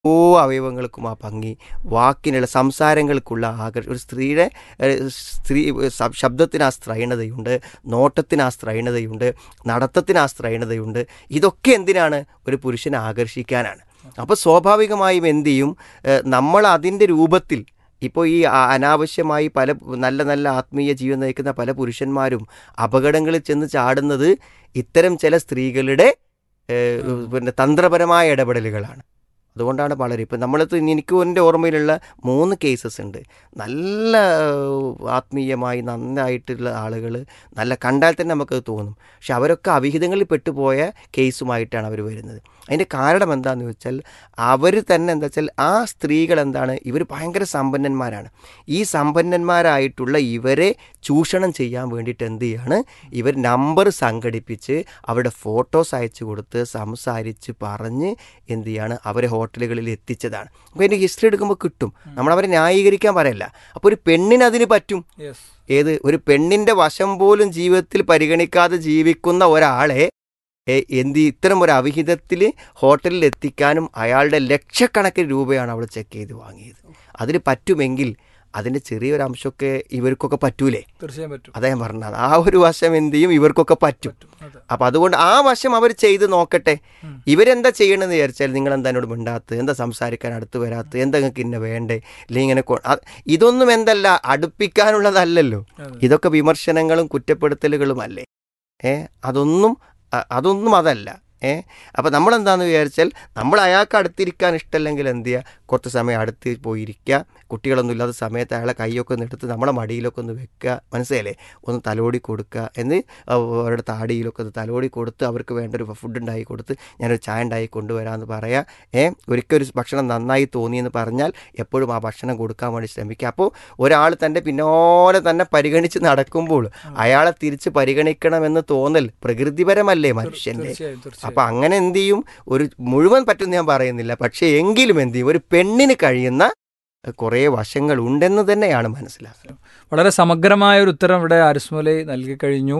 ഓ അവയവങ്ങൾക്കും ആ ഭംഗി വാക്കിനുള്ള സംസാരങ്ങൾക്കുള്ള ആകർ ഒരു സ്ത്രീയുടെ ഏഹ്, സ്ത്രീ ശ- ശബ്ദത്തിന് ആ സ്ത്രൈണതയുണ്ട് നോട്ടത്തിന് ആ സ്ത്രൈണതയുണ്ട് നടത്തത്തിന് ആ സ്ത്രൈണതയുണ്ട് ഇതൊക്കെ എന്തിനാണ് ഒരു പുരുഷനെ ആകർഷിക്കാനാണ് അപ്പോൾ സ്വാഭാവികമായും എന്ത് ചെയ്യും ഏഹ്, നമ്മൾ അതിൻ്റെ രൂപത്തിൽ ഇപ്പോൾ ഈ ആ- അനാവശ്യമായി പല നല്ല നല്ല ആത്മീയ ജീവിതം നയിക്കുന്ന പല പുരുഷന്മാരും അപകടങ്ങളിൽ ചെന്ന് ചാടുന്നത് ഇത്തരം ചില സ്ത്രീകളുടെ ഏഹ്, പിന്നെ തന്ത്രപരമായ ഇടപെടലുകളാണ് അതുകൊണ്ടാണ് പലരും ഇപ്പം നമ്മളത് എനിക്ക് എൻ്റെ ഓർമ്മയിലുള്ള മൂന്ന് കേസസ് ഉണ്ട് നല്ല ഏഹ്, ആത്മീയമായി നന്നായിട്ടുള്ള ആളുകൾ നല്ല കണ്ടാൽ തന്നെ നമുക്കത് തോന്നും പക്ഷെ അവരൊക്കെ അവിഹിതങ്ങളിൽ പെട്ടുപോയ കേസുമായിട്ടാണ് അവർ വരുന്നത് അതിൻ്റെ കാരണം എന്താണെന്ന് വെച്ചാൽ അവർ തന്നെ എന്താ വെച്ചാൽ ആ സ്ത്രീകൾ എന്താണ് ഇവർ ഭയങ്കര സമ്പന്നന്മാരാണ് ഈ സമ്പന്നന്മാരായിട്ടുള്ള ഇവരെ ചൂഷണം ചെയ്യാൻ വേണ്ടിയിട്ട് എന്ത് ചെയ്യാണ് ഇവർ നമ്പർ സംഘടിപ്പിച്ച് അവരുടെ ഫോട്ടോസ് അയച്ചു കൊടുത്ത് സംസാരിച്ച് പറഞ്ഞ് എന്ത് ചെയ്യാണ് അവരെ ഹോട്ടലുകളിൽ എത്തിച്ചതാണ് അപ്പോൾ അതിൻ്റെ ഹിസ്റ്ററി എടുക്കുമ്പോൾ കിട്ടും നമ്മൾ അവരെ ന്യായീകരിക്കാൻ പറയല്ല അപ്പോൾ ഒരു പെണ്ണിന് അതിന് പറ്റും യെസ് ഏത് ഒരു പെണ്ണിൻ്റെ വശം പോലും ജീവിതത്തിൽ പരിഗണിക്കാതെ ജീവിക്കുന്ന ഒരാളെ ഏ, എന്ത് ഈ ഇത്തരം ഒരു അവിഹിതത്തിൽ ഹോട്ടലിൽ എത്തിക്കാനും അയാളുടെ ലക്ഷക്കണക്കിന് രൂപയാണ് അവൾ ചെക്ക് ചെയ്ത് വാങ്ങിയത് അതിന് പറ്റുമെങ്കിൽ അതിൻ്റെ ചെറിയൊരു അംശമൊക്കെ ഇവർക്കൊക്കെ പറ്റൂലേ തീർച്ചയായും പറ്റും അതേ പറഞ്ഞത് ആ ഒരു വശം എന്ത് ചെയ്യും ഇവർക്കൊക്കെ പറ്റും അതെ അപ്പം അതുകൊണ്ട് ആ വശം അവർ ചെയ്ത് നോക്കട്ടെ ഉം. ഇവരെന്താ ചെയ്യണമെന്ന് വിചാരിച്ചാൽ നിങ്ങൾ എന്താ എന്നോട് മിണ്ടാത്തത് എന്താ സംസാരിക്കാൻ അടുത്ത് വരാത്തത് എന്താ നിങ്ങൾക്ക് ഇന്ന വേണ്ടേ അല്ലെങ്കിൽ ഇങ്ങനെ കൊ- അത് ഇതൊന്നും എന്തല്ല അടുപ്പിക്കാനുള്ളതല്ലല്ലോ അതെ. ഇതൊക്കെ വിമർശനങ്ങളും കുറ്റപ്പെടുത്തലുകളും അല്ലേ ഏ അതൊന്നും അ- അതൊന്നും അതല്ല ഏ അപ്പോൾ നമ്മളെന്താണെന്ന് വിചാരിച്ചാൽ നമ്മൾ അയാൾക്ക് അടുത്തിരിക്കാൻ ഇഷ്ടമല്ലെങ്കിൽ എന്ത് ചെയ്യുക കുറച്ച് സമയം അടുത്ത് പോയിരിക്കുക കുട്ടികളൊന്നും ഇല്ലാത്ത സമയത്ത് അയാളെ കൈയൊക്കെ ഒന്ന് എടുത്ത് നമ്മളെ മടിയിലൊക്കെ ഒന്ന് വെക്കുക മനസ്സിലല്ലേ ഒന്ന് തലോടി കൊടുക്കുക എന്ന് അവരുടെ താടിയിലൊക്കെ ഒന്ന് തലോടി കൊടുത്ത് അവർക്ക് വേണ്ട ഒരു ഫുഡ് ഉണ്ടാക്കി കൊടുത്ത് ഞാനൊരു ചായ ഉണ്ടാക്കി കൊണ്ടുവരാമെന്ന് പറയാം ഏ ഒരിക്കൽ ഒരു ഭക്ഷണം നന്നായി തോന്നിയെന്ന് പറഞ്ഞാൽ എപ്പോഴും ആ ഭക്ഷണം കൊടുക്കാൻ വേണ്ടി ശ്രമിക്കുക അപ്പോൾ ഒരാൾ തൻ്റെ പിന്നോലെ തന്നെ പരിഗണിച്ച് നടക്കുമ്പോൾ അയാളെ തിരിച്ച് പരിഗണിക്കണമെന്ന് തോന്നൽ പ്രകൃതിപരമല്ലേ മനുഷ്യൻ്റെ തീർച്ചയായും തീർച്ചയായും അപ്പം അങ്ങനെ എന്ത് ചെയ്യും ഒരു മുഴുവൻ പറ്റും ഞാൻ പറയുന്നില്ല പക്ഷേ എങ്കിലും എന്ത് ചെയ്യും ഒരു പെണ്ണിന് കഴിയുന്ന കുറേ വശങ്ങൾ ഉണ്ടെന്ന് തന്നെയാണ് മനസ്സിലാക്കുന്നത് വളരെ സമഗ്രമായ ഒരു ഉത്തരം ഇവിടെ ആരിസ്മലൈ നൽകി കഴിഞ്ഞു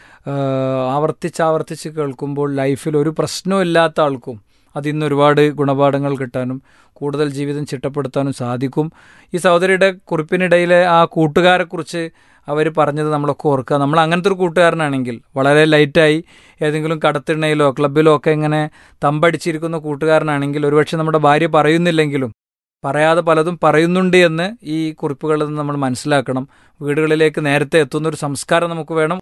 ആഹ് ആവർത്തിച്ച് ആവർത്തിച്ച് കേൾക്കുമ്പോൾ ലൈഫിൽ ഒരു പ്രശ്നവും ഇല്ലാത്ത ആൾക്കും അതിൽ നിന്ന് ഒരുപാട് ഗുണപാഠങ്ങൾ കിട്ടാനും കൂടുതൽ ജീവിതം ചിട്ടപ്പെടുത്താനും സാധിക്കും ഈ സഹോദരിയുടെ കുറിപ്പിനിടയിലെ ആ കൂട്ടുകാരെക്കുറിച്ച് അവർ പറഞ്ഞത് നമ്മളൊക്കെ ഓർക്കുക നമ്മൾ അങ്ങനത്തെ ഒരു കൂട്ടുകാരനാണെങ്കിൽ വളരെ ലൈറ്റായി ഏതെങ്കിലും കടത്തിണ്ണയിലോ ക്ലബിലോ ഒക്കെ ഇങ്ങനെ തമ്പടിച്ചിരിക്കുന്ന കൂട്ടുകാരനാണെങ്കിൽ ഒരുപക്ഷെ നമ്മുടെ ഭാര്യ പറയുന്നില്ലെങ്കിലും പറയാതെ പലതും പറയുന്നുണ്ട് എന്ന് ഈ കുറിപ്പുകളിൽ നിന്ന് നമ്മൾ മനസ്സിലാക്കണം വീടുകളിലേക്ക് നേരത്തെ എത്തുന്ന ഒരു സംസ്കാരം നമുക്ക് വേണം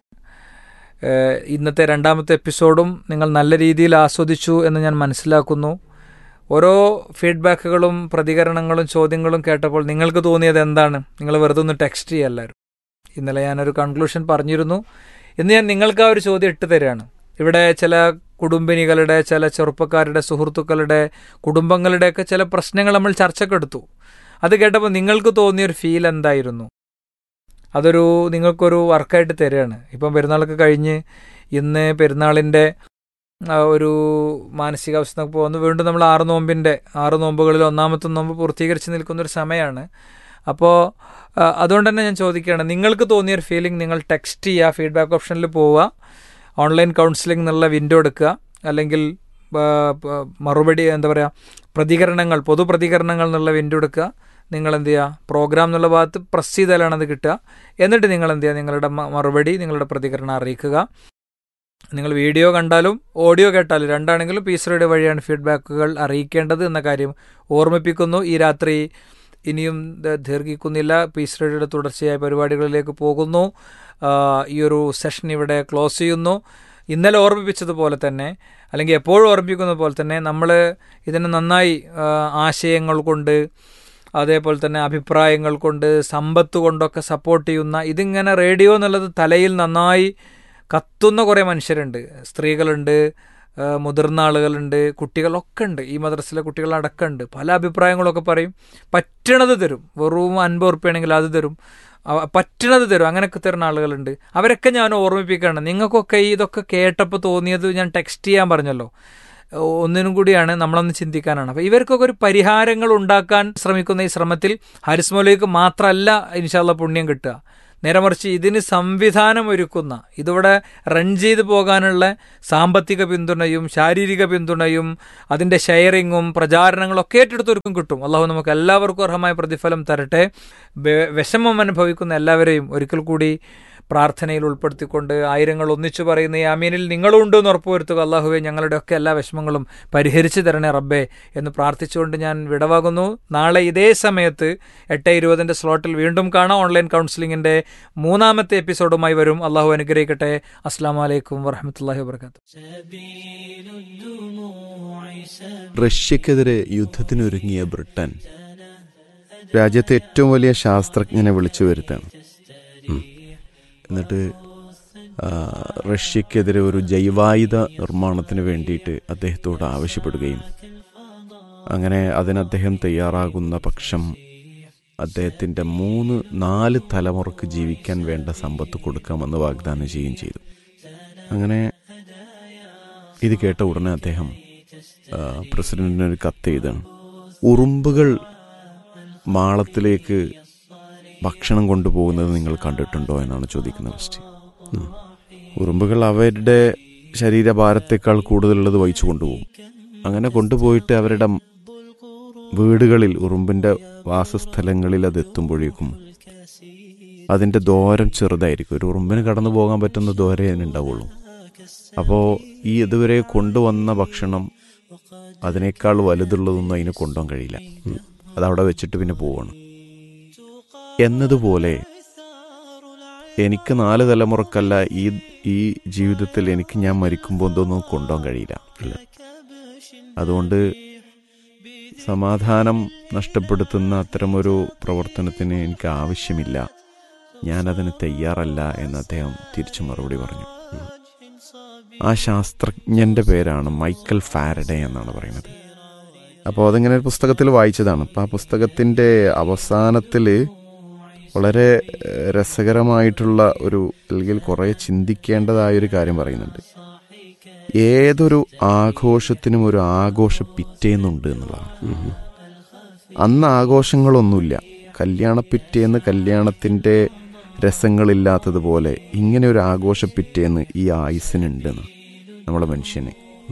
ഏഹ് ഇന്നത്തെ രണ്ടാമത്തെ എപ്പിസോഡും നിങ്ങൾ നല്ല രീതിയിൽ ആസ്വദിച്ചു എന്ന് ഞാൻ മനസ്സിലാക്കുന്നു ഓരോ ഫീഡ്ബാക്കുകളും പ്രതികരണങ്ങളും ചോദ്യങ്ങളും കേട്ടപ്പോൾ നിങ്ങൾക്ക് തോന്നിയത് എന്താണ് നിങ്ങൾ വെറുതെ ഒന്ന് ടെക്സ്റ്റ് ചെയ്യുക എല്ലാവരും ഇന്നലെ ഞാനൊരു കൺക്ലൂഷൻ പറഞ്ഞിരുന്നു ഇന്ന് ഞാൻ നിങ്ങൾക്ക് ആ ഒരു ചോദ്യം ഇട്ട് തരികയാണ് ഇവിടെ ചില കുടുംബിനികളുടെ ചില ചെറുപ്പക്കാരുടെ സുഹൃത്തുക്കളുടെ കുടുംബങ്ങളുടെയൊക്കെ ചില പ്രശ്നങ്ങൾ നമ്മൾ ചർച്ചക്കെടുത്തു അത് കേട്ടപ്പോൾ നിങ്ങൾക്ക് തോന്നിയൊരു ഫീൽ എന്തായിരുന്നു അതൊരു നിങ്ങൾക്കൊരു വർക്കായിട്ട് തരികയാണ് ഇപ്പം പെരുന്നാളൊക്കെ കഴിഞ്ഞ് ഇന്ന് പെരുന്നാളിൻ്റെ ആ, ഒരു മാനസികാവസ്ഥ പോകുന്നു വീണ്ടും നമ്മൾ ആറ് നോമ്പിൻ്റെ ആറ് നോമ്പുകളിൽ ഒന്നാമത്തെ നോമ്പ് പൂർത്തീകരിച്ച് നിൽക്കുന്ന ഒരു സമയമാണ് അപ്പോൾ ആ, അതുകൊണ്ട് തന്നെ ഞാൻ ചോദിക്കുകയാണ് നിങ്ങൾക്ക് തോന്നിയൊരു ഫീലിംഗ് നിങ്ങൾ ടെക്സ്റ്റ് ചെയ്യുക ഫീഡ്ബാക്ക് ഓപ്ഷനിൽ പോവുക ഓൺലൈൻ കൗൺസിലിംഗ് എന്നുള്ള വിൻഡോ എടുക്കുക അല്ലെങ്കിൽ ആ, പ- മറുപടി എന്താ പറയുക പ്രതികരണങ്ങൾ പൊതു പ്രതികരണങ്ങൾ എന്നുള്ള വിൻഡോ എടുക്കുക നിങ്ങൾ എന്ത് ചെയ്യുക പ്രോഗ്രാം എന്നുള്ള ഭാഗത്ത് പ്രസ് ചെയ്താലാണ് അത് കിട്ടുക എന്നിട്ട് നിങ്ങൾ എന്ത് ചെയ്യുക നിങ്ങളുടെ മ- മറുപടി നിങ്ങളുടെ പ്രതികരണം അറിയിക്കുക നിങ്ങൾ വീഡിയോ കണ്ടാലും ഓഡിയോ കേട്ടാലും രണ്ടാണെങ്കിലും പീസ് റേഡിയോ വഴിയാണ് ഫീഡ്ബാക്കുകൾ അറിയിക്കേണ്ടത് എന്ന കാര്യം ഓർമ്മിപ്പിക്കുന്നു ഈ രാത്രി ഇനിയും ദ- ദീർഘിക്കുന്നില്ല പീസ് റേഡിയോയുടെ തുടർച്ചയായ പരിപാടികളിലേക്ക് പോകുന്നു ആ, ഈ ഒരു സെഷൻ ഇവിടെ ക്ലോസ് ചെയ്യുന്നു ഇന്നലെ ഓർമ്മിപ്പിച്ചതുപോലെ തന്നെ അല്ലെങ്കിൽ എപ്പോഴും ഓർമ്മിപ്പിക്കുന്ന പോലെ തന്നെ നമ്മൾ ഇതിനെ നന്നായി ആ, ആശയങ്ങൾ കൊണ്ട് അതേപോലെ തന്നെ അഭിപ്രായങ്ങൾ കൊണ്ട് സമ്പത്ത് കൊണ്ടൊക്കെ സപ്പോർട്ട് ചെയ്യുന്ന ഇതിങ്ങനെ റേഡിയോ എന്നുള്ളത് തലയിൽ നന്നായി കത്തുന്ന കുറേ മനുഷ്യരുണ്ട് സ്ത്രീകളുണ്ട് ആ, മുതിർന്ന ആളുകളുണ്ട് കുട്ടികളൊക്കെ ഉണ്ട് ഈ മദ്രസിലെ കുട്ടികളടക്കമുണ്ട് പല അഭിപ്രായങ്ങളൊക്കെ പറയും പറ്റണത് തരും വെറും അൻപത് ഉറുപ്പ്യാണെങ്കിൽ അത് തരും അവ- പറ്റണത് തരും അങ്ങനെയൊക്കെ തരുന്ന ആളുകളുണ്ട് അവരൊക്കെ ഞാൻ ഓർമ്മിപ്പിക്കുകയാണ് നിങ്ങൾക്കൊക്കെ ഈ ഇതൊക്കെ കേട്ടപ്പോൾ തോന്നിയത് ഞാൻ ടെക്സ്റ്റ് ചെയ്യാൻ പറഞ്ഞല്ലോ ഒന്നിനും കൂടിയാണ് നമ്മളൊന്ന് ചിന്തിക്കാനാണ് അപ്പോൾ ഇവർക്കൊക്കെ ഒരു പരിഹാരങ്ങൾ ഉണ്ടാക്കാൻ ശ്രമിക്കുന്ന ഈ ശ്രമത്തിൽ ഹാരിസ് മൗലവിക്ക് മാത്രമല്ല ഇൻഷാല്ല പുണ്യം കിട്ടുക നേരെ മറിച്ച് ഇതിന് സംവിധാനം ഒരുക്കുന്ന ഇതിവിടെ റൺ ചെയ്ത് പോകാനുള്ള സാമ്പത്തിക പിന്തുണയും ശാരീരിക പിന്തുണയും അതിൻ്റെ ഷെയറിങ്ങും പ്രചാരണങ്ങളൊക്കെ ഏറ്റെടുത്തൊരുക്കും കിട്ടും അള്ളാഹു നമുക്ക് എല്ലാവർക്കും അർഹമായ പ്രതിഫലം തരട്ടെ വെ- വിഷമം അനുഭവിക്കുന്ന എല്ലാവരെയും ഒരിക്കൽ കൂടി പ്രാർത്ഥനയിൽ ഉൾപ്പെടുത്തിക്കൊണ്ട് ആയിരങ്ങൾ ഒന്നിച്ചു പറയുന്ന ഈ അമീനിൽ നിങ്ങളും ഉണ്ട് എന്ന് ഉറപ്പുവരുത്തുക അള്ളാഹുവെ ഞങ്ങളുടെയൊക്കെ എല്ലാ വിഷമങ്ങളും പരിഹരിച്ചു തരണേ റബ്ബേ എന്ന് പ്രാർത്ഥിച്ചുകൊണ്ട് ഞാൻ വിടവാകുന്നു നാളെ ഇതേ സമയത്ത് എട്ട് ഇരുപതിൻ്റെ സ്ലോട്ടിൽ വീണ്ടും കാണാം ഓൺലൈൻ കൗൺസിലിങ്ങിൻ്റെ മൂന്നാമത്തെ എപ്പിസോഡുമായി വരും അള്ളാഹു അനുഗ്രഹിക്കട്ടെ അസ്സാം വലൈക്കും വറഹമത്തല്ലാഹി വാബർക്കാത്തു റഷ്യക്കെതിരെ യുദ്ധത്തിനൊരുങ്ങിയ ബ്രിട്ടൻ രാജ്യത്തെ ഏറ്റവും വലിയ ശാസ്ത്രജ്ഞനെ വിളിച്ചു വരുത്താണ് ഉം. എന്നിട്ട് ആ, റഷ്യക്കെതിരെ ഒരു ജൈവായുധ നിർമ്മാണത്തിന് വേണ്ടിയിട്ട് അദ്ദേഹത്തോട് ആവശ്യപ്പെടുകയും അങ്ങനെ അതിന് അദ്ദേഹം തയ്യാറാകുന്ന പക്ഷം അദ്ദേഹത്തിൻ്റെ മൂന്ന് നാല് തലമുറക്ക് ജീവിക്കാൻ വേണ്ട സമ്പത്ത് കൊടുക്കാമെന്ന് വാഗ്ദാനം ചെയ്യുകയും ചെയ്തു അങ്ങനെ ഇത് കേട്ട ഉടനെ അദ്ദേഹം ആ, പ്രസിഡന്റിന് ഒരു കത്ത് എഴുതാണ് ഉറുമ്പുകൾ മാളത്തിലേക്ക് ഭക്ഷണം കൊണ്ടുപോകുന്നത് നിങ്ങൾ കണ്ടിട്ടുണ്ടോ എന്നാണ് ചോദിക്കുന്നത് ഫസ്റ്റ് ഉം. ഉറുമ്പുകൾ അവരുടെ ശരീരഭാരത്തേക്കാൾ കൂടുതലുള്ളത് വഹിച്ചു കൊണ്ടുപോകും അങ്ങനെ കൊണ്ടുപോയിട്ട് അവരുടെ വീടുകളിൽ ഉറുമ്പിന്റെ വാസസ്ഥലങ്ങളിൽ അത് എത്തുമ്പോഴേക്കും അതിന്റെ ദോരം ചെറുതായിരിക്കും ഒരു ഉറുമ്പിന് കടന്നു പോകാൻ പറ്റുന്ന ദോരേ അതിനുണ്ടാവുള്ളൂ അപ്പോൾ ഈ ഇതുവരെ കൊണ്ടുവന്ന ഭക്ഷണം അതിനേക്കാൾ വലുതുള്ളതൊന്നും അതിന് കൊണ്ടുപോകാൻ കഴിയില്ല അതവിടെ വെച്ചിട്ട് പിന്നെ പോവാണ് എന്നതുപോലെ എനിക്ക് നാല് തലമുറക്കല്ല ഈ ഈ ജീവിതത്തിൽ എനിക്ക് ഞാൻ മരിക്കുമ്പോൾ എന്തൊന്നും കൊണ്ടുപോകാൻ കഴിയില്ല അതുകൊണ്ട് സമാധാനം നഷ്ടപ്പെടുത്തുന്ന അത്തരമൊരു പ്രവർത്തനത്തിന് എനിക്ക് ആവശ്യമില്ല ഞാനതിന് തയ്യാറല്ല എന്ന് അദ്ദേഹം തിരിച്ചു മറുപടി പറഞ്ഞു ആ ശാസ്ത്രജ്ഞന്റെ പേരാണ് മൈക്കൽ ഫാരഡേ എന്നാണ് പറയുന്നത് അപ്പോൾ അതിങ്ങനെ ഒരു പുസ്തകത്തിൽ വായിച്ചതാണ് അപ്പോൾ ആ പുസ്തകത്തിൻ്റെ അവസാനത്തിൽ വളരെ ഏഹ്, രസകരമായിട്ടുള്ള ഒരു അല്ലെങ്കിൽ കുറേ ചിന്തിക്കേണ്ടതായൊരു കാര്യം പറയുന്നുണ്ട് ഏതൊരു ആഘോഷത്തിനും ഒരു ആഘോഷ പിറ്റേന്നുണ്ട് എന്നുള്ളതാണ് അന്ന് ആഘോഷങ്ങളൊന്നുമില്ല കല്യാണ പിറ്റേന്ന് കല്യാണത്തിൻ്റെ രസങ്ങളില്ലാത്തതുപോലെ ഇങ്ങനെ ഒരു ആഘോഷ പിറ്റേന്ന് ഈ ആയുസിനുണ്ടെന്ന് നമ്മുടെ മനുഷ്യനെ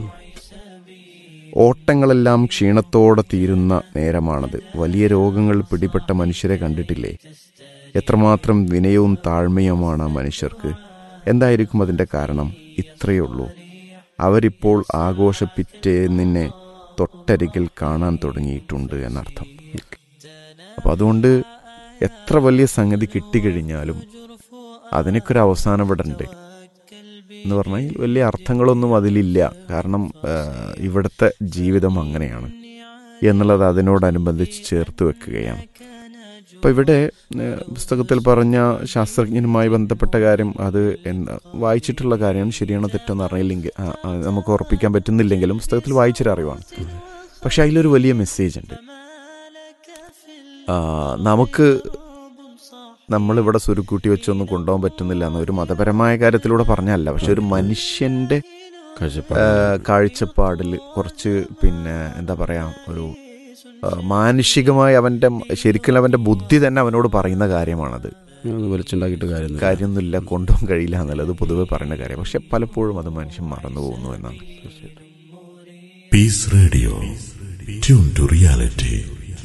ഓട്ടങ്ങളെല്ലാം ക്ഷീണത്തോടെ തീരുന്ന നേരമാണത് വലിയ രോഗങ്ങൾ പിടിപെട്ട മനുഷ്യരെ കണ്ടിട്ടില്ലേ എത്രമാത്രം വിനയവും താഴ്മയുമാണ് ആ മനുഷ്യർക്ക് എന്തായിരിക്കും അതിൻ്റെ കാരണം ഇത്രയേ ഉള്ളൂ അവരിപ്പോൾ ആഘോഷ പിറ്റേന്നിനെ തൊട്ടരികിൽ കാണാൻ തുടങ്ങിയിട്ടുണ്ട് എന്നർത്ഥം അപ്പം അതുകൊണ്ട് എത്ര വലിയ സംഗതി കിട്ടിക്കഴിഞ്ഞാലും അതിനൊക്കെ ഒരു അവസാനം ഇവിടെ ഉണ്ട് എന്ന് പറഞ്ഞാൽ വലിയ അർത്ഥങ്ങളൊന്നും അതിലില്ല കാരണം ആ, ഇവിടുത്തെ ജീവിതം അങ്ങനെയാണ് എന്നുള്ളത് അതിനോടനുബന്ധിച്ച് ചേർത്ത് വെക്കുകയാണ് അപ്പം ഇവിടെ ആ, പുസ്തകത്തിൽ പറഞ്ഞ ശാസ്ത്രജ്ഞനുമായി ബന്ധപ്പെട്ട കാര്യം അത് എന്താ വായിച്ചിട്ടുള്ള കാര്യമാണ് ശരിയാണോ തെറ്റെന്ന് അറിയില്ലെങ്കിൽ ആ, ആ, നമുക്ക് ഉറപ്പിക്കാൻ പറ്റുന്നില്ലെങ്കിലും പുസ്തകത്തിൽ വായിച്ചൊരു അറിവാണ് പക്ഷെ അതിലൊരു വലിയ മെസ്സേജ് ഉണ്ട് ആ, നമുക്ക് നമ്മളിവിടെ സുരുക്കൂട്ടി വെച്ചൊന്നും കൊണ്ടുപോകാൻ പറ്റുന്നില്ല എന്ന് ഒരു മതപരമായ കാര്യത്തിലൂടെ പറഞ്ഞല്ല പക്ഷെ ഒരു മനുഷ്യന്റെ ആ, കാഴ്ചപ്പാടിൽ കുറച്ച് പിന്നെ എന്താ പറയാ ഒരു ആ, മാനുഷികമായി അവന്റെ ശരിക്കും അവന്റെ ബുദ്ധി തന്നെ അവനോട് പറയുന്ന കാര്യമാണത് വലിച്ചുണ്ടാക്കിയിട്ട് കാര്യം കാര്യമൊന്നുമില്ല കൊണ്ടുപോകാൻ കഴിയില്ല എന്നുള്ളത് പൊതുവെ പറയുന്ന കാര്യം പക്ഷെ പലപ്പോഴും അത് മനുഷ്യൻ മറന്നു പോകുന്നു എന്നാണ് Peace Radio. Tune to reality.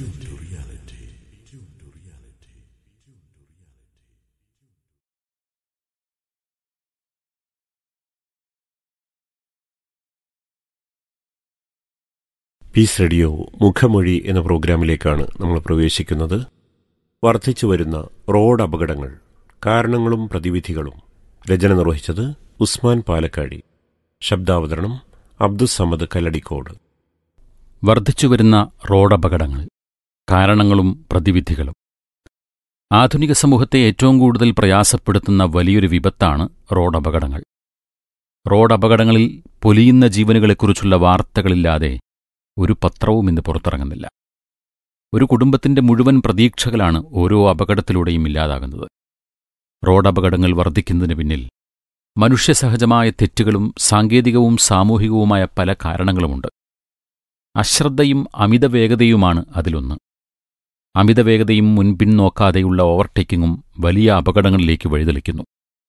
Peace radio മുഖമൊഴി എന്ന പ്രോഗ്രാമിലേക്കാണ് നമ്മൾ പ്രവേശിക്കുന്നത് വർദ്ധിച്ചു വരുന്ന റോഡ് അപകടങ്ങൾ കാരണങ്ങളും പ്രതിവിധികളും രചന നിർവഹിച്ചത് ഉസ്മാൻ പാലക്കാടി ശബ്ദാവതരണം അബ്ദുസമദ് കല്ലടിക്കോട് വർദ്ധിച്ചുവരുന്ന റോഡപകടങ്ങൾ കാരണങ്ങളും പ്രതിവിധികളും ആധുനിക സമൂഹത്തെ ഏറ്റവും കൂടുതൽ പ്രയാസപ്പെടുത്തുന്ന വലിയൊരു വിപത്താണ് റോഡപകടങ്ങൾ റോഡപകടങ്ങളിൽ പൊലിയുന്ന ജീവനുകളെക്കുറിച്ചുള്ള വാർത്തകളില്ലാതെ ഒരു പത്രവും ഇന്ന് പുറത്തിറങ്ങുന്നില്ല ഒരു കുടുംബത്തിന്റെ മുഴുവൻ പ്രതീക്ഷകളാണ് ഓരോ അപകടത്തിലൂടെയും ഇല്ലാതാകുന്നത് റോഡപകടങ്ങൾ വർദ്ധിക്കുന്നതിന് പിന്നിൽ മനുഷ്യസഹജമായ തെറ്റുകളും സാങ്കേതികവും സാമൂഹികവുമായ പല കാരണങ്ങളുമുണ്ട് അശ്രദ്ധയും അമിതവേഗതയുമാണ് അതിലൊന്ന് അമിതവേഗതയും മുൻപിൻ നോക്കാതെയുള്ള ഓവർടേക്കിങ്ങും വലിയ അപകടങ്ങളിലേക്ക് വഴിതെളിക്കുന്നു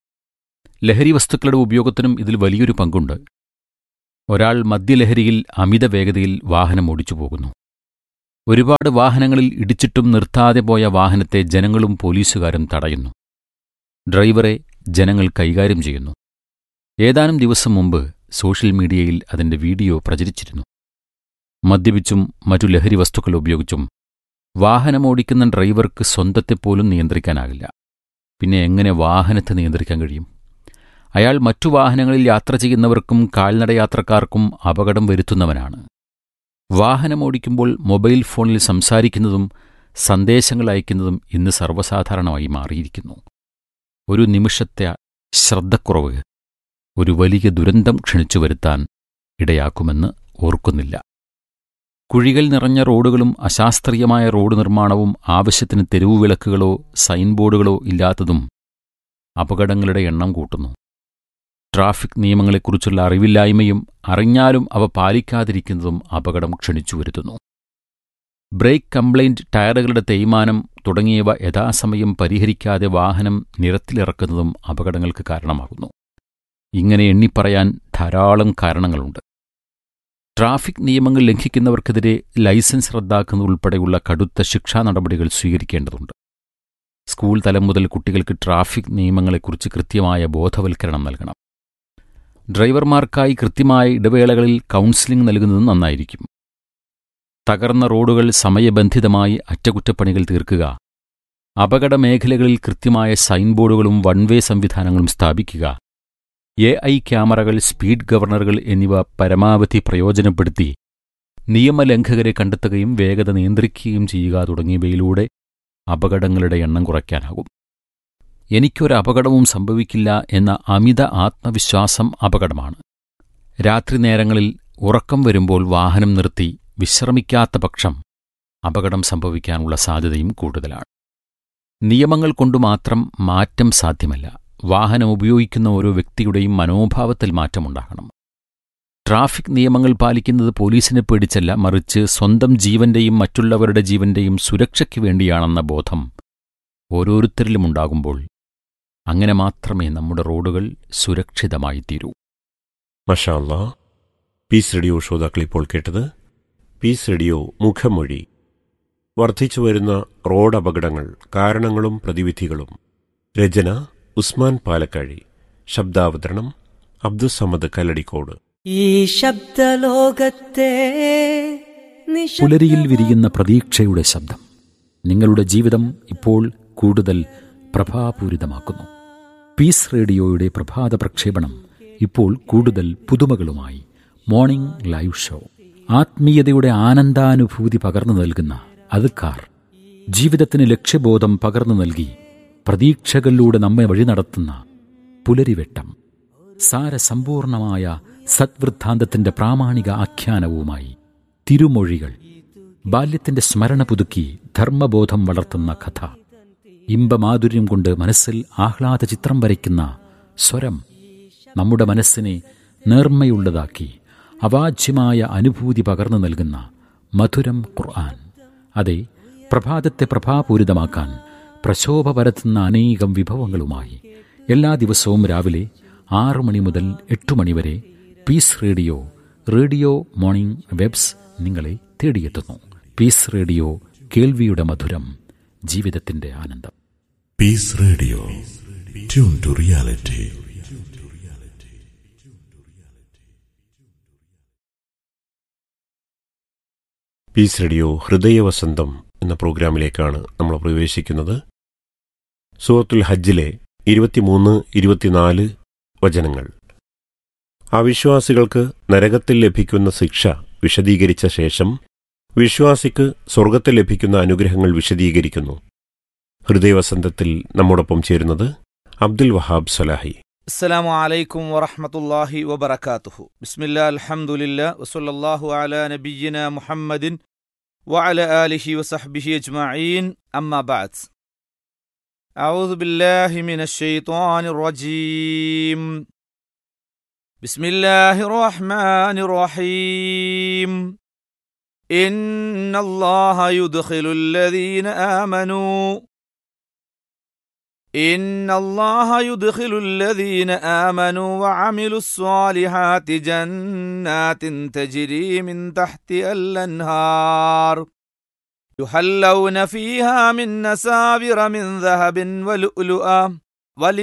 ലഹരി വസ്തുക്കളുടെ ഉപയോഗത്തിനും ഇതിൽ വലിയൊരു പങ്കുണ്ട് ഒരാൾ മദ്യലഹരിയിൽ അമിതവേഗതയിൽ വാഹനം ഓടിച്ചു പോകുന്നു ഒരുപാട് വാഹനങ്ങളിൽ ഇടിച്ചിട്ടും നിർത്താതെ പോയ വാഹനത്തെ ജനങ്ങളും പോലീസുകാരും തടയുന്നു ഡ്രൈവറെ ജനങ്ങൾ കൈകാര്യം ചെയ്യുന്നു ഏതാനും ദിവസം മുമ്പ് സോഷ്യൽ മീഡിയയിൽ അതിന്റെ വീഡിയോ പ്രചരിച്ചിരുന്നു മദ്യപിച്ചും മറ്റു ലഹരി വസ്തുക്കൾ ഉപയോഗിച്ചും വാഹനമോടിക്കുന്ന ഡ്രൈവർക്ക് സ്വന്തത്തെപ്പോലും നിയന്ത്രിക്കാനാകില്ല പിന്നെ എങ്ങനെ വാഹനത്തെ നിയന്ത്രിക്കാൻ കഴിയും അയാൾ മറ്റു വാഹനങ്ങളിൽ യാത്ര ചെയ്യുന്നവർക്കും കാൽനടയാത്രക്കാർക്കും അപകടം വരുത്തുന്നവനാണ് വാഹനമോടിക്കുമ്പോൾ മൊബൈൽ ഫോണിൽ സംസാരിക്കുന്നതും സന്ദേശങ്ങൾ അയക്കുന്നതും ഇന്ന് സർവ്വസാധാരണമായി മാറിയിരിക്കുന്നു ഒരു നിമിഷത്തെ ശ്രദ്ധക്കുറവ് ഒരു വലിയ ദുരന്തം ക്ഷണിച്ചു വരുത്താൻ ഇടയാക്കുമെന്ന് ഓർക്കുന്നില്ല കുഴികൾ നിറഞ്ഞ റോഡുകളും അശാസ്ത്രീയമായ റോഡ് നിർമ്മാണവും ആവശ്യത്തിന് തെരുവുവിളക്കുകളോ സൈൻ ബോർഡുകളോ ഇല്ലാത്തതും അപകടങ്ങളുടെ എണ്ണം കൂട്ടുന്നു ട്രാഫിക് നിയമങ്ങളെക്കുറിച്ചുള്ള അറിവില്ലായ്മയും അറിഞ്ഞാലും അവ പാലിക്കാതിരിക്കുന്നതും അപകടം ക്ഷണിച്ചു വരുത്തുന്നു ബ്രേക്ക് കംപ്ലൈന്റ് ടയറുകളുടെ തേയ്മാനം തുടങ്ങിയവ യഥാസമയം പരിഹരിക്കാതെ വാഹനം നിരത്തിലിറക്കുന്നതും അപകടങ്ങൾക്ക് കാരണമാകുന്നു ഇങ്ങനെ എണ്ണിപ്പറയാൻ ധാരാളം കാരണങ്ങളുണ്ട് ട്രാഫിക് നിയമങ്ങൾ ലംഘിക്കുന്നവർക്കെതിരെ ലൈസൻസ് റദ്ദാക്കുന്നതുൾപ്പെടെയുള്ള കടുത്ത ശിക്ഷാ നടപടികൾ സ്വീകരിക്കേണ്ടതുണ്ട് സ്കൂൾ തലം മുതൽ കുട്ടികൾക്ക് ട്രാഫിക് നിയമങ്ങളെക്കുറിച്ച് കൃത്യമായ ബോധവൽക്കരണം നൽകണം ഡ്രൈവർമാർക്കായി കൃത്യമായ ഇടവേളകളിൽ കൗൺസിലിംഗ് നൽകുന്നത് നന്നായിരിക്കും തകർന്ന റോഡുകൾ സമയബന്ധിതമായി അറ്റകുറ്റപ്പണികൾ തീർക്കുക അപകട മേഖലകളിൽ കൃത്യമായ സൈൻ ബോർഡുകളും വൺ വേ സംവിധാനങ്ങളും സ്ഥാപിക്കുക എ ഐ ക്യാമറകൾ സ്പീഡ് ഗവർണറുകൾ എന്നിവ പരമാവധി പ്രയോജനപ്പെടുത്തി നിയമലംഘകരെ കണ്ടെത്തുകയും വേഗത നിയന്ത്രിക്കുകയും ചെയ്യുക തുടങ്ങിയവയിലൂടെ അപകടങ്ങളുടെ എണ്ണം കുറയ്ക്കാനാകും എനിക്കൊരു അപകടവും സംഭവിക്കില്ല എന്ന അമിത ആത്മവിശ്വാസം അപകടമാണ് രാത്രി നേരങ്ങളിൽ ഉറക്കം വരുമ്പോൾ വാഹനം നിർത്തി വിശ്രമിക്കാത്ത പക്ഷം അപകടം സംഭവിക്കാനുള്ള സാധ്യതയും കൂടുതലാണ് നിയമങ്ങൾ കൊണ്ടു മാത്രം മാറ്റം സാധ്യമല്ല വാഹനം ഉപയോഗിക്കുന്ന ഓരോ വ്യക്തിയുടെയും മനോഭാവത്തിൽ മാറ്റമുണ്ടാകണം ട്രാഫിക് നിയമങ്ങൾ പാലിക്കുന്നത് പോലീസിനെ പേടിച്ചല്ല മറിച്ച് സ്വന്തം ജീവന്റെയും മറ്റുള്ളവരുടെ ജീവന്റെയും സുരക്ഷയ്ക്ക് വേണ്ടിയാണെന്ന ബോധം ഓരോരുത്തരിലുമുണ്ടാകുമ്പോൾ അങ്ങനെ മാത്രമേ നമ്മുടെ റോഡുകൾ സുരക്ഷിതമായി തീരൂ മഷാല്ല പീസ് റേഡിയോ ശ്രോതാക്കൾ ഇപ്പോൾ കേട്ടത് പീസ് റേഡിയോ മുഖമൊഴി വർദ്ധിച്ചു വരുന്ന റോഡ് അപകടങ്ങൾ കാരണങ്ങളും പ്രതിവിധികളും രചന ഉസ്മാൻ പാലക്കാഴി ശബ്ദാവതരണം അബ്ദുസമദ് കല്ലടിക്കോട് ഈ ശബ്ദലോകത്തെ പുലരിയിൽ വിരിയുന്ന പ്രതീക്ഷയുടെ ശബ്ദം നിങ്ങളുടെ ജീവിതം ഇപ്പോൾ കൂടുതൽ പ്രഭാപൂരിതമാക്കുന്നു പീസ് റേഡിയോയുടെ പ്രഭാത പ്രക്ഷേപണം ഇപ്പോൾ കൂടുതൽ പുതുമകളുമായി മോർണിംഗ് ലൈവ് ഷോ ആത്മീയതയുടെ ആനന്ദാനുഭൂതി പകർന്നു നൽകുന്ന അതുക്കാർ ജീവിതത്തിന് ലക്ഷ്യബോധം പകർന്നു നൽകി പ്രതീക്ഷകളിലൂടെ നമ്മെ വഴി നടത്തുന്ന പുലരിവെട്ടം സാരസമ്പൂർണമായ സദ്വൃദ്ധാന്തത്തിന്റെ പ്രാമാണിക ആഖ്യാനവുമായി തിരുമൊഴികൾ ബാല്യത്തിന്റെ സ്മരണ പുതുക്കി ധർമ്മബോധം വളർത്തുന്ന കഥ ഇമ്പമാധുര്യം കൊണ്ട് മനസ്സിൽ ആഹ്ലാദ ചിത്രം വരയ്ക്കുന്ന സ്വരം നമ്മുടെ മനസ്സിനെ നേർമ്മയുള്ളതാക്കി അവാച്യമായ അനുഭൂതി പകർന്നു നൽകുന്ന മധുരം ഖുർആൻ അതെ പ്രഭാതത്തെ പ്രഭാപൂരിതമാക്കാൻ പ്രശോഭ പരത്തുന്ന അനേകം വിഭവങ്ങളുമായി എല്ലാ ദിവസവും രാവിലെ ആറു മണി മുതൽ എട്ടു മണിവരെ peace radio radio morning waves നിങ്ങളെ തേടിയെത്തുന്നു പീസ് റേഡിയോ കേൾവിയുടെ മധുരം ജീവിതത്തിന്റെ ആനന്ദം Peace Radio. Tune to reality. Peace radio ഹൃദയവസന്തം എന്ന പ്രോഗ്രാമിലേക്കാണ് നമ്മൾ പ്രവേശിക്കുന്നത് സൂറത്തുൽ ഹജ്ജിലെ ഇരുപത്തിമൂന്ന് ഇരുപത്തിനാല് വചനങ്ങൾ അവിശ്വാസികൾക്ക് നരകത്തിൽ ലഭിക്കുന്ന ശിക്ഷ വിശദീകരിച്ച ശേഷം വിശ്വാസിക്ക് സ്വർഗത്തിൽ ലഭിക്കുന്ന അനുഗ്രഹങ്ങൾ വിശദീകരിക്കുന്നു ഹൃദയവസന്തത്തിൽ നമ്മോടൊപ്പം ചേരുന്നത് അബ്ദുൽ വഹാബ് സലാഹി السلام عليكم ورحمة الله وبركاته بسم الله الحمد لله وصلى الله على نبينا محمد وعلى آله وصحبه أجمعين أما بعد أعوذ بالله من الشيطان الرجيم بسم الله الرحمن الرحيم إن الله يدخل الذين آمنوا إن الله يدخل الذين آمنوا وعملوا الصالحات جنات تجري من تحتها الأنهار يحلون فيها من نسابر من ذهب ولؤلؤا